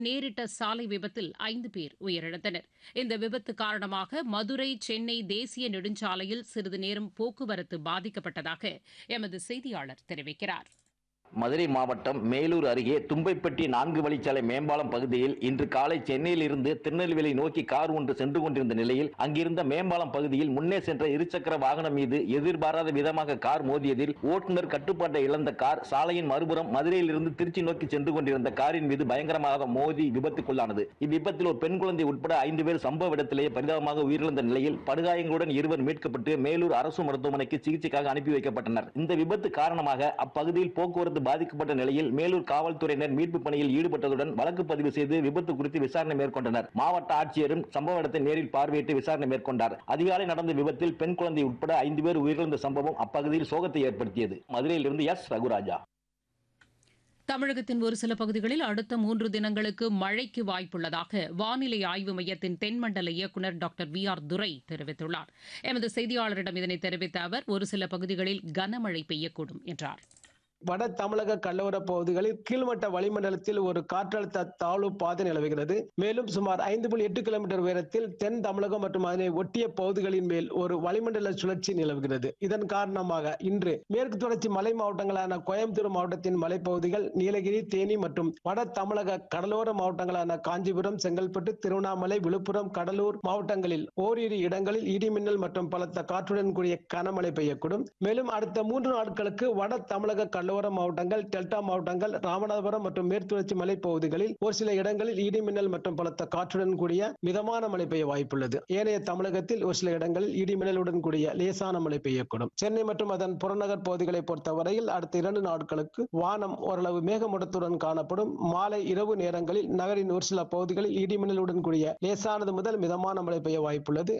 நேரிட்ட சாலை விபத்தில் ஐந்து பேர் உயிரிழந்தனர் இந்த விபத்து காரணமாக மதுரை சென்னை தேசிய நெடுஞ்சாலையில் சிறிது நேரம் போக்குவரத்து பாதிக்கப்பட்டதாக எமது செய்தியாளர் தெரிவிக்கிறார் மதுரை மாவட்டம் மேலூர் அருகே தும்பைப்பட்டி நான்கு வழிச்சாலை மேம்பாலம் பகுதியில் இன்று காலை சென்னையில் இருந்து திருநெல்வேலி நோக்கி கார் ஒன்று சென்று கொண்டிருந்த நிலையில் அங்கிருந்த மேம்பாலம் பகுதியில் முன்னே சென்ற இருசக்கர வாகனம் மீது எதிர்பாராத விதமாக கார் மோதியதில் ஓட்டுநர் கட்டுப்பாட்டை இழந்த கார் சாலையின் மறுபுறம் மதுரையில் இருந்து திருச்சி நோக்கி சென்று கொண்டிருந்த காரின் மீது பயங்கரமாக மோதி விபத்துக்குள்ளானது இவ்விபத்தில் ஒரு பெண் குழந்தை உட்பட ஐந்து பேர் சம்பவ இடத்திலேயே பரிதாபமாக உயிரிழந்த நிலையில் படுகாயங்களுடன் இருவர் மீட்கப்பட்டு மேலூர் அரசு மருத்துவமனைக்கு சிகிச்சைக்காக அனுப்பி வைக்கப்பட்டனர் இந்த விபத்து காரணமாக அப்பகுதியில் போக்குவரத்து பாதிக்கப்பட்ட நிலையில் மேலூர் காவல்துறையினர் மீட்பு பணியில் ஈடுபட்டதுடன் வழக்கு பதிவு செய்து விபத்து குறித்து விசாரணை மேற்கொண்டனர் மாவட்ட ஆட்சியரும் சம்பவ இடத்தை நேரில் பார்வையிட்டு விசாரணை மேற்கொண்டார் அதிகாலை நடந்த விபத்தில் பெண் குழந்தை உட்பட ஐந்து பேர் உயிரிழந்த சம்பவம் அப்பகுதியில் சோகத்தை ஏற்படுத்தியது மதுரையிலிருந்து எஸ் ரகுராஜா தமிழகத்தின் ஒரு சில பகுதிகளில் அடுத்த மூன்று தினங்களுக்கு மழைக்கு வாய்ப்புள்ளதாக வானிலை ஆய்வு மையத்தின் தென்மண்டல இயக்குநர் டாக்டர் வி ஆர் துரை தெரிவித்துள்ளார் எமது செய்தியாளரிடம் இதனை தெரிவித்த அவர் ஒரு சில பகுதிகளில் கனமழை பெய்யக்கூடும் என்றார் வட தமிழக கடலோர பகுதிகளில் கீழ்மட்ட வளிமண்டலத்தில் ஒரு காற்றழுத்த தாழ்வு பாதை நிலவுகிறது மேலும் சுமார் ஐந்து புள்ளி எட்டு கிலோமீட்டர் உயரத்தில் தென் தமிழகம் மற்றும் அதனை ஒட்டிய பகுதிகளின் மேல் ஒரு வளிமண்டல சுழற்சி நிலவுகிறது இதன் காரணமாக இன்று மேற்கு தொடர்ச்சி மலை மாவட்டங்களான கோயம்புத்தூர் மாவட்டத்தின் மலைப்பகுதிகள் நீலகிரி தேனி மற்றும் வட தமிழக கடலோர மாவட்டங்களான காஞ்சிபுரம் செங்கல்பட்டு திருவண்ணாமலை விழுப்புரம் கடலூர் மாவட்டங்களில் ஓரிரு இடங்களில் இடிமின்னல் மற்றும் பலத்த காற்றுடன் கூடிய கனமழை பெய்யக்கூடும் மேலும் அடுத்த மூன்று நாட்களுக்கு வட தமிழக கடலோர மாவட்டங்கள் டெல்டா மாவட்டங்கள் ராமநாதபுரம் மற்றும் மேற்குவர்ச்சி மலைப்பகுதிகளில் ஒரு சில இடங்களில் இடிமின்னல் மற்றும் பலத்த காற்றுடன் கூடிய மிதமான மழை பெய்ய வாய்ப்புள்ளது ஏனைய தமிழகத்தில் ஒரு சில இடங்களில் இடிமின்னலுடன் கூடிய லேசான மழை பெய்யக்கூடும் சென்னை மற்றும் அதன் புறநகர் பகுதிகளை பொறுத்தவரையில் அடுத்த இரண்டு நாட்களுக்கு வானம் ஓரளவு மேகமூட்டத்துடன் காணப்படும் மாலை இரவு நேரங்களில் நகரின் ஒரு சில பகுதிகளில் இடிமின்னலுடன் கூடிய லேசானது முதல் மிதமான மழை பெய்ய வாய்ப்புள்ளது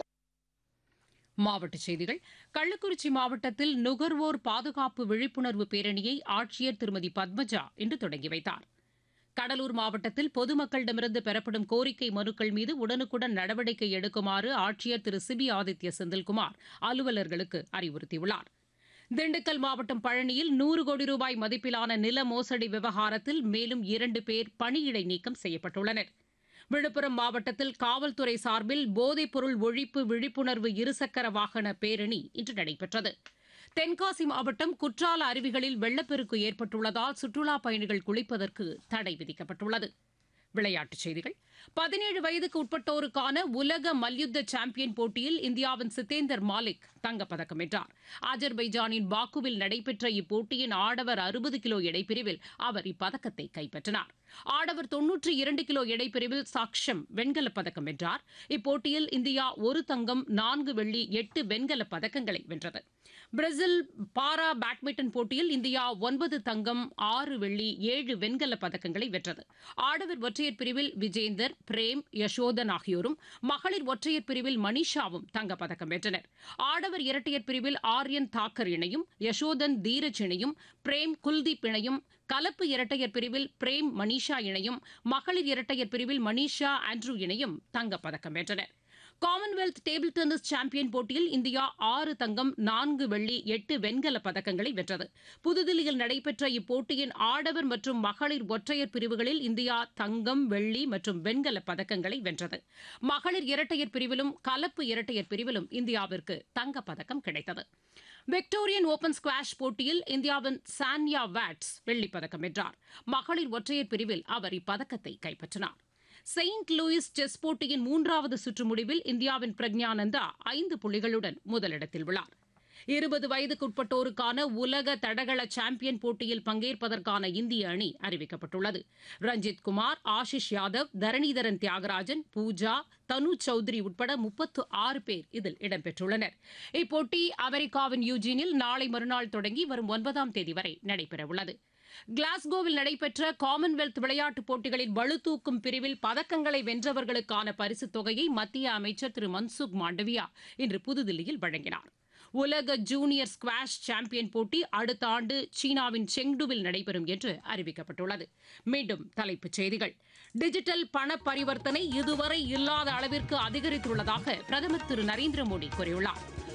மாவட்டச் செய்திகள் கள்ளக்குறிச்சி மாவட்டத்தில் நுகர்வோர் பாதுகாப்பு விழிப்புணர்வு பேரணியை ஆட்சியர் திருமதி பத்மஜா இன்று தொடங்கி வைத்தார் கடலூர் மாவட்டத்தில் பொதுமக்களிடமிருந்து பெறப்படும் கோரிக்கை மனுக்கள் மீது உடனுக்குடன் நடவடிக்கை எடுக்குமாறு ஆட்சியர் திரு சிபி ஆதித்ய செந்தில்குமார் அலுவலர்களுக்கு அறிவுறுத்தியுள்ளார் திண்டுக்கல் மாவட்டம் பழனியில் நூறு கோடி ரூபாய் மதிப்பிலான நில மோசடி விவகாரத்தில் மேலும் இரண்டு பேர் பணியிடை நீக்கம் செய்யப்பட்டுள்ளனர் விழுப்புரம் மாவட்டத்தில் காவல்துறை சார்பில் போதைப்பொருள் ஒழிப்பு விழிப்புணர்வு இருசக்கர வாகன பேரணி இன்று நடைபெற்றது தென்காசி மாவட்டம் குற்றால அருவிகளில் வெள்ளப்பெருக்கு ஏற்பட்டுள்ளதால் சுற்றுலாப் பயணிகள் குளிப்பதற்கு தடை விதிக்கப்பட்டுள்ளது விளையாட்டுச் செய்திகள் பதினேழு வயதுக்கு உட்பட்டோருக்கான உலக மல்யுத்த சாம்பியன் போட்டியில் இந்தியாவின் சித்தேந்தர் மாலிக் தங்கப்பதக்கம் வென்றார் அஜர்பைஜானின் பாக்குவில் நடைபெற்ற இப்போட்டியின் ஆடவர் அறுபது கிலோ எடைப்பிரிவில் அவர் இப்பதக்கத்தை கைப்பற்றினார் ஆடவர் தொன்னூற்றி இரண்டு கிலோ எடைப்பிரிவில் சாக்ஷம் வெண்கலப் பதக்கம் வென்றார் இப்போட்டியில் இந்தியா ஒரு தங்கம் நான்கு வெள்ளி எட்டு வெண்கலப் பதக்கங்களை வென்றது பிரேசில் பாரா பேட்மிண்டன் போட்டியில் இந்தியா ஒன்பது தங்கம் ஆறு வெள்ளி ஏழு வெண்கலப் பதக்கங்களை வென்றது ஆடவர் ஒற்றையர் பிரிவில் விஜேந்தர் பிரேம் யசோதன் ஆகியோரும் மகளிர் ஒற்றையர் பிரிவில் மனிஷாவும் தங்கப்பதக்கம் வென்றனர் ஆடவர் இரட்டையர் பிரிவில் ஆர்யன் தாக்கர் இணையும் யசோதன் தீரஜ் இணையும் பிரேம் குல்தீப் இணையும் கலப்பு இரட்டையர் பிரிவில் பிரேம் மனிஷா இணையும் மகளிர் இரட்டையர் பிரிவில் மனிஷா ஆண்ட்ரூ இணையும் தங்கப்பதக்கம் வென்றனர் காமன்வெல்த் டேபிள் டென்னிஸ் சாம்பியன் போட்டியில் இந்தியா ஆறு தங்கம் நான்கு வெள்ளி எட்டு வெண்கல பதக்கங்களை வென்றது புதுதில்லியில் நடைபெற்ற இப்போட்டியின் ஆடவர் மற்றும் மகளிர் ஒற்றையர் பிரிவுகளில் இந்தியா தங்கம் வெள்ளி மற்றும் வெண்கல பதக்கங்களை வென்றது மகளிர் இரட்டையர் பிரிவிலும் கலப்பு இரட்டையர் பிரிவிலும் இந்தியாவிற்கு தங்கப்பதக்கம் கிடைத்தது விக்டோரியன் ஓபன் ஸ்குவாஷ் போட்டியில் இந்தியாவின் சான்யா வாட்ஸ் வெள்ளிப்பதக்கம் வென்றார் மகளிர் ஒற்றையர் பிரிவில் அவர் இப்பதக்கத்தை கைப்பற்றினார் செயின்ட் லூயிஸ் செஸ் போட்டியின் மூன்றாவது சுற்று முடிவில் இந்தியாவின் பிரக்ஞானந்தா ஐந்து புள்ளிகளுடன் முதலிடத்தில் உள்ளார் இருபது வயதுக்குட்பட்டோருக்கான உலக தடகள சாம்பியன் போட்டியில் பங்கேற்பதற்கான இந்திய அணி அறிவிக்கப்பட்டுள்ளது ரஞ்சித் குமார் ஆஷிஷ் யாதவ் தரணிதரன் தியாகராஜன் பூஜா தனு சௌத்ரி உட்பட முப்பத்து ஆறு பேர் இதில் இடம்பெற்றுள்ளனர் இப்போட்டி அமெரிக்காவின் யூஜினில் நாளை மறுநாள் தொடங்கி வரும் ஒன்பதாம் தேதி வரை நடைபெறவுள்ளது கிளாஸ்கோவில் நடைபெற்ற காமன்வெல்த் விளையாட்டுப் போட்டிகளின் பளுதூக்கும் பிரிவில் பதக்கங்களை வென்றவர்களுக்கான பரிசுத் தொகையை மத்திய அமைச்சர் திரு மன்சுக் மாண்டவியா இன்று புதுதில்லியில் வழங்கினார் உலக ஜூனியர் ஸ்குவாஷ் சாம்பியன் போட்டி அடுத்த ஆண்டு சீனாவின் செங்டுவில் நடைபெறும் என்று அறிவிக்கப்பட்டுள்ளது மீண்டும் தலைப்புச் செய்திகள் டிஜிட்டல் பண பரிவர்த்தனை இதுவரை இல்லாத அளவிற்கு அதிகரித்துள்ளதாக பிரதமர் திரு நரேந்திர மோடி கூறியுள்ளார்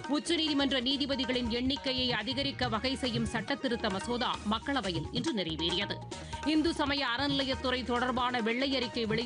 உச்சநீதிமன்ற நீதிபதிகளின் எண்ணிக்கையை அதிகரிக்க வகை செய்யும் சட்டத்திருத்த மசோதா மக்களவையில் இன்று நிறைவேறியது இந்து சமய அறநிலையத்துறை தொடர்பான வெள்ளை அறிக்கை வெளி